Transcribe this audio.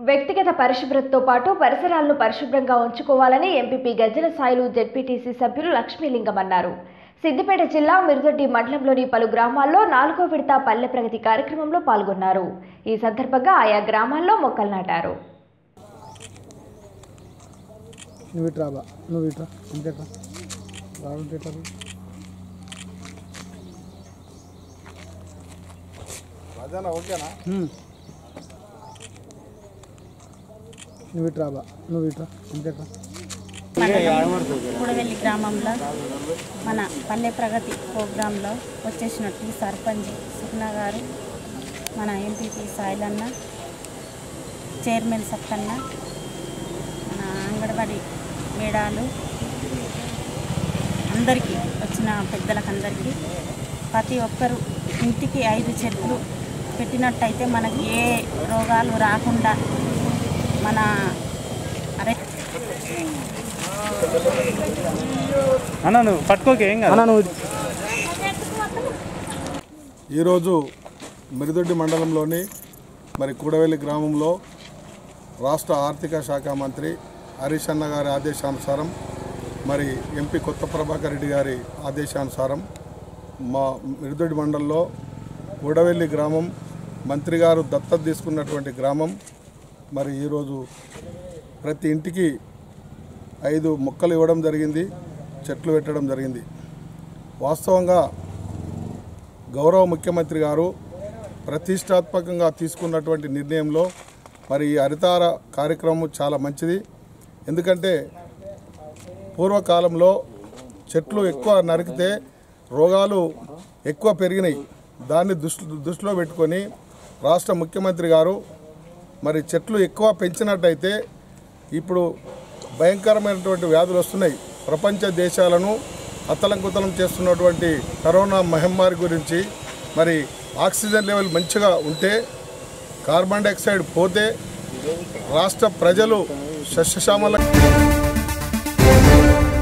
వ్యక్తిగత పరిశుభ్రతతో పాటు పరిసరాలను పరిశుభ్రంగా ఉంచుకోవాలని ఎంపీపీ గజ్జల సాయిలు జెడ్పీటీసీ సభ్యులు లక్ష్మీలింగం అన్నారు సిద్దిపేట జిల్లా మిరుదొడ్డి మండలంలోని పలు గ్రామాల్లో నాలుగో విడత పల్లె ప్రగతి కార్యక్రమంలో పాల్గొన్నారు ఈ సందర్భంగా ఆయా గ్రామాల్లో మొక్కలు నాటారు నువ్వు ఇట్రా బా నువ్వు ఇట్రా ఇంతేట్రా రావుంటే ఇట్రా రాజానా ఓకేనా హ్మ్. నువ్వు ఇట్రా బా నువ్వు ఇట్రా ఇంతేట్రా కూడవెల్లి గ్రామంలో మన పల్లె ప్రగతి ప్రోగ్రాంలో వచ్చేసినట్టు సర్పంచ్ సుఖ్న గారు మన ఎంపీపీ సాయిలన్న చైర్మన్ సత్తన్న మన అంగన్వాడీ మేడాలు అందరికీ వచ్చిన పెద్దలకు అందరికీ ప్రతి ఒక్కరు ఇంటికి ఐదు చెట్లు పెట్టినట్టయితే మనకి ఏ రోగాలు రాకుండా మన అరే అన్న నువ్వు పట్టుకోకే ఏం కాదు అన్న నువ్వు ఈరోజు మిరిదొడ్డి మండలంలోని మరి కూడవెల్లి గ్రామంలో రాష్ట్ర ఆర్థిక శాఖ మంత్రి హరీష్ అన్న గారి ఆదేశానుసారం మరి ఎంపీ కొత్త ప్రభాకర్ రెడ్డి గారి ఆదేశానుసారం మా మిరిదొడ్డి మండలంలో కూడవెల్లి గ్రామం మంత్రి గారు దత్తత తీసుకున్నటువంటి గ్రామం మరి ఈరోజు ప్రతి ఇంటికి ఐదు మొక్కలు ఇవ్వడం జరిగింది చెట్లు పెట్టడం జరిగింది వాస్తవంగా గౌరవ ముఖ్యమంత్రి గారు ప్రతిష్టాత్మకంగా తీసుకున్నటువంటి నిర్ణయంలో మరి ఈ హరితార కార్యక్రమం చాలా మంచిది ఎందుకంటే పూర్వకాలంలో చెట్లు ఎక్కువ నరికితే రోగాలు ఎక్కువ పెరిగినాయి దాన్ని దృష్టి దృష్టిలో పెట్టుకొని రాష్ట్ర ముఖ్యమంత్రి గారు మరి చెట్లు ఎక్కువ పెంచినట్టయితే ఇప్పుడు భయంకరమైనటువంటి వ్యాధులు వస్తున్నాయి ప్రపంచ దేశాలను అతలంకుతలం చేస్తున్నటువంటి కరోనా మహమ్మారి గురించి మరి ఆక్సిజన్ లెవెల్ మంచిగా ఉంటే కార్బన్ డైఆక్సైడ్ పోతే రాష్ట్ర ప్రజలు సస్యశ్యామల